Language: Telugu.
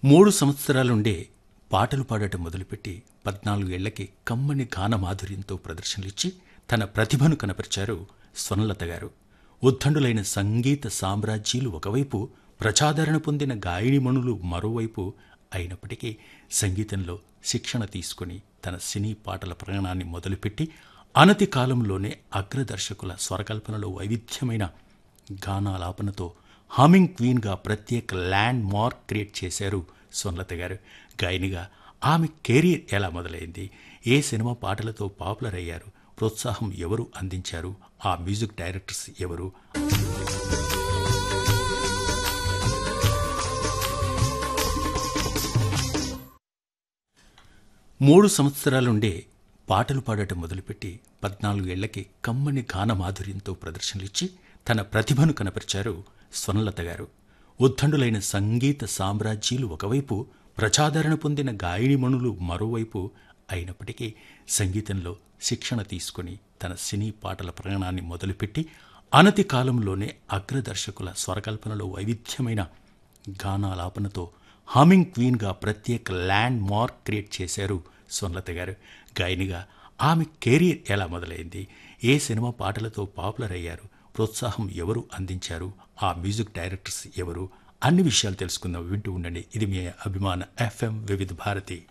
మూడు సంవత్సరాలుండే పాటలు పాడటం మొదలుపెట్టి పద్నాలుగేళ్లకి కమ్మని గాన మాధుర్యంతో ప్రదర్శనలిచ్చి తన ప్రతిభను కనపరిచారు స్వర్ణలత గారు ఉద్దండులైన సంగీత సామ్రాజ్యాలు ఒకవైపు ప్రజాదరణ పొందిన గాయనిమణులు మరోవైపు అయినప్పటికీ సంగీతంలో శిక్షణ తీసుకుని తన సినీ పాటల ప్రయాణాన్ని మొదలుపెట్టి అనతి కాలంలోనే అగ్రదర్శకుల స్వరకల్పనలో వైవిధ్యమైన గానాలాపనతో హమింగ్ క్వీన్గా ప్రత్యేక ల్యాండ్ మార్క్ క్రియేట్ చేశారు సోనలత గారు గాయనిగా ఆమె కెరీర్ ఎలా మొదలైంది ఏ సినిమా పాటలతో పాపులర్ అయ్యారు ప్రోత్సాహం ఎవరు అందించారు ఆ మ్యూజిక్ డైరెక్టర్స్ ఎవరు మూడు సంవత్సరాలుండే పాటలు పాడటం మొదలుపెట్టి పద్నాలుగేళ్లకి కమ్మని గాన మాధుర్యంతో ప్రదర్శనలిచ్చి తన ప్రతిభను కనపరిచారు స్వర్ణలత గారు ఉద్దండులైన సంగీత సామ్రాజ్యాలు ఒకవైపు ప్రజాదరణ పొందిన గాయనిమణులు మరోవైపు అయినప్పటికీ సంగీతంలో శిక్షణ తీసుకుని తన సినీ పాటల ప్రయాణాన్ని మొదలుపెట్టి అనతి కాలంలోనే అగ్రదర్శకుల స్వరకల్పనలో వైవిధ్యమైన గానాలాపనతో హమింగ్ క్వీన్గా ప్రత్యేక ల్యాండ్ మార్క్ క్రియేట్ చేశారు సోనలత గారు గాయనిగా ఆమె కెరీర్ ఎలా మొదలైంది ఏ సినిమా పాటలతో పాపులర్ అయ్యారు ప్రోత్సాహం ఎవరు అందించారు ఆ మ్యూజిక్ డైరెక్టర్స్ ఎవరు అన్ని విషయాలు తెలుసుకుందాం వింటూ ఉండండి ఇది మీ అభిమాన ఎఫ్ఎం వివిధ భారతి